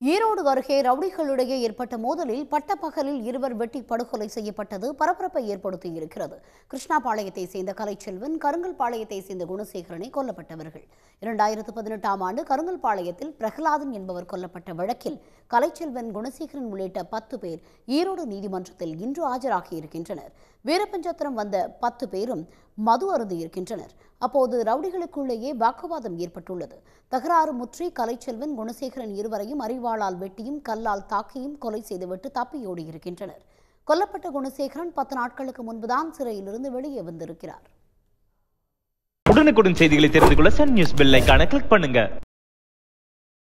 ஈரோடு அருகே ரவுடிகளிடையே ஏற்பட்ட மோதலில் பட்டப்பகலில் இருவர் வெட்டி படுகொலை செய்யப்பட்டது பரபரப்பை ஏற்படுத்தியிருக்கிறது கிருஷ்ணாபாளையத்தை சேர்ந்த கலைச்செல்வன் கருங்கல்பாளையத்தை சேர்ந்த குணசேகரனை கொல்லப்பட்டவர்கள் இரண்டாயிரத்து பதினெட்டாம் ஆண்டு கருங்கல்பாளையத்தில் பிரகலாதன் என்பவர் கொல்லப்பட்ட வழக்கில் கலைச்செல்வன் குணசேகரன் உள்ளிட்ட பத்து பேர் ஈரோடு நீதிமன்றத்தில் இன்று ஆஜராகியிருக்கின்றனர் வீரபஞ்சத்திரம் வந்த பத்து பேரும் மது அருந்தியிருக்கின்றனர் அப்போது ரவுடிகளுக்குள்ளேயே வாக்குவாதம் ஏற்பட்டுள்ளது தகராறு முற்றி கலைச்செல்வன் குணசேகரன் இருவரையும் அறிவாளால் வெட்டியும் கல்லால் தாக்கியும் கொலை செய்துவிட்டு தப்பியோடியிருக்கின்றனர் கொல்லப்பட்ட குணசேகரன் பத்து நாட்களுக்கு முன்புதான் சிறையிலிருந்து வெளியே வந்திருக்கிறார் உடனுக்குடன் செய்திகளை தெரிந்து கொள்ள சன் நியூஸ் பெல் ஐகானை கிளிக் பண்ணுங்க